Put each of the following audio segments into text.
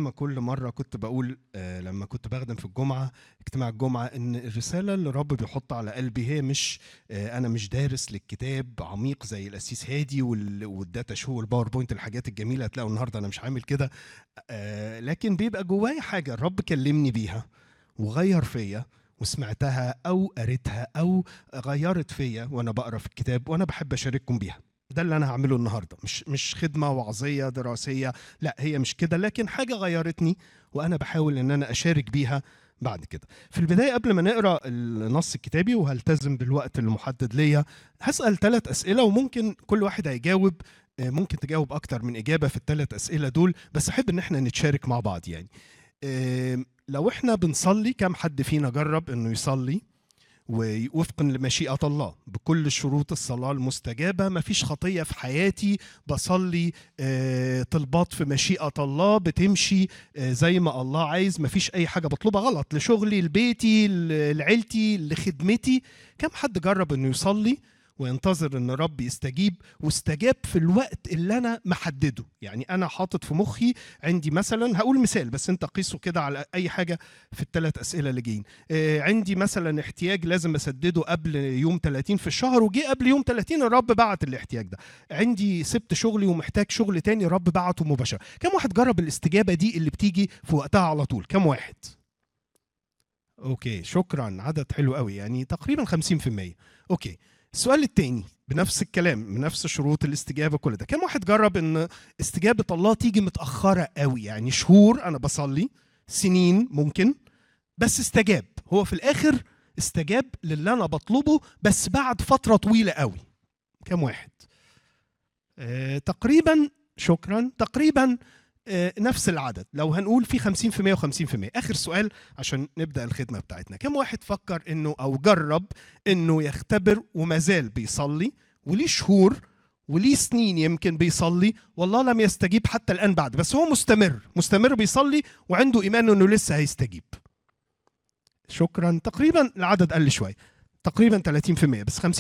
ما كل مرة كنت بقول آه، لما كنت بخدم في الجمعة اجتماع الجمعة إن الرسالة اللي الرب بيحط على قلبي هي مش آه، أنا مش دارس للكتاب عميق زي الأسيس هادي وال- والداتا شو والباوربوينت الحاجات الجميلة هتلاقوا النهاردة أنا مش عامل كده آه، لكن بيبقى جوايا حاجة الرب كلمني بيها وغير فيا وسمعتها أو قريتها أو غيرت فيا وأنا بقرا في الكتاب وأنا بحب أشارككم بيها ده اللي انا هعمله النهارده مش مش خدمه وعظيه دراسيه لا هي مش كده لكن حاجه غيرتني وانا بحاول ان انا اشارك بيها بعد كده في البدايه قبل ما نقرا النص الكتابي وهلتزم بالوقت المحدد ليا هسال ثلاث اسئله وممكن كل واحد هيجاوب آه، ممكن تجاوب اكتر من اجابه في الثلاث اسئله دول بس احب ان احنا نتشارك مع بعض يعني آم، لو احنا بنصلي كم حد فينا جرب انه يصلي ووفقا لمشيئة الله بكل شروط الصلاة المستجابة مفيش خطية في حياتي بصلي آه، طلبات في مشيئة الله بتمشي آه، زي ما الله عايز مفيش أي حاجة بطلبها غلط لشغلي لبيتي ل- لعيلتي لخدمتي كم حد جرب إنه يصلي وينتظر ان رب يستجيب واستجاب في الوقت اللي انا محدده يعني انا حاطط في مخي عندي مثلا هقول مثال بس انت قيسه كده على اي حاجه في الثلاث اسئله اللي جايين آه، عندي مثلا احتياج لازم اسدده قبل يوم 30 في الشهر وجي قبل يوم 30 الرب بعت الاحتياج ده عندي سبت شغلي ومحتاج شغل تاني الرب بعته مباشره كم واحد جرب الاستجابه دي اللي بتيجي في وقتها على طول كم واحد اوكي شكرا عدد حلو قوي يعني تقريبا 50% اوكي السؤال التاني بنفس الكلام بنفس شروط الاستجابه كل ده كم واحد جرب ان استجابه الله تيجي متاخره قوي يعني شهور انا بصلي سنين ممكن بس استجاب هو في الاخر استجاب للي انا بطلبه بس بعد فتره طويله قوي كم واحد آه تقريبا شكرا تقريبا آه نفس العدد لو هنقول في 50% و50% اخر سؤال عشان نبدا الخدمه بتاعتنا كم واحد فكر انه او جرب انه يختبر وما زال بيصلي وليه شهور وليه سنين يمكن بيصلي والله لم يستجيب حتى الان بعد بس هو مستمر مستمر بيصلي وعنده ايمان انه لسه هيستجيب شكرا تقريبا العدد قل شوي تقريبا 30% بس 50% 50%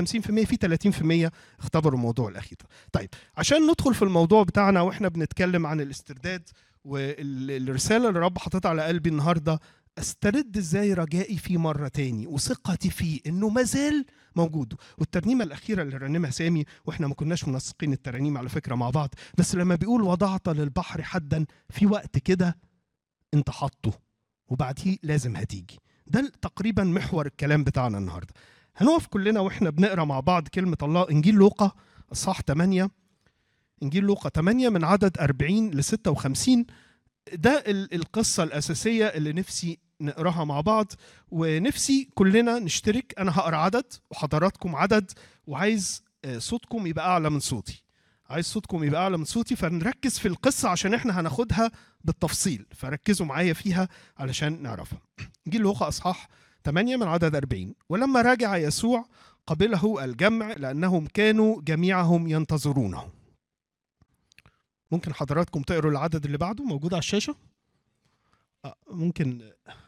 في 30% اختبروا موضوع الاخير ده. طيب عشان ندخل في الموضوع بتاعنا واحنا بنتكلم عن الاسترداد والرساله اللي رب حاططها على قلبي النهارده استرد ازاي رجائي فيه مره تاني وثقتي فيه انه مازال موجود والترنيمه الاخيره اللي رنمها سامي واحنا ما كناش منسقين الترانيم على فكره مع بعض بس لما بيقول وضعت للبحر حدا في وقت كده انت حاطه وبعديه لازم هتيجي ده تقريبا محور الكلام بتاعنا النهارده هنقف كلنا واحنا بنقرا مع بعض كلمه الله انجيل لوقا اصحاح 8 انجيل لوقا 8 من عدد 40 ل 56 ده ال- القصه الاساسيه اللي نفسي نقراها مع بعض ونفسي كلنا نشترك انا هقرا عدد وحضراتكم عدد وعايز آه، صوتكم يبقى اعلى من صوتي عايز صوتكم يبقى اعلى من صوتي فنركز في القصه عشان احنا هناخدها بالتفصيل فركزوا معايا فيها علشان نعرفها انجيل لوقا اصحاح 8 من عدد 40 ولما رجع يسوع قبله الجمع لانهم كانوا جميعهم ينتظرونه ممكن حضراتكم تقروا العدد اللي بعده موجود على الشاشه آه، ممكن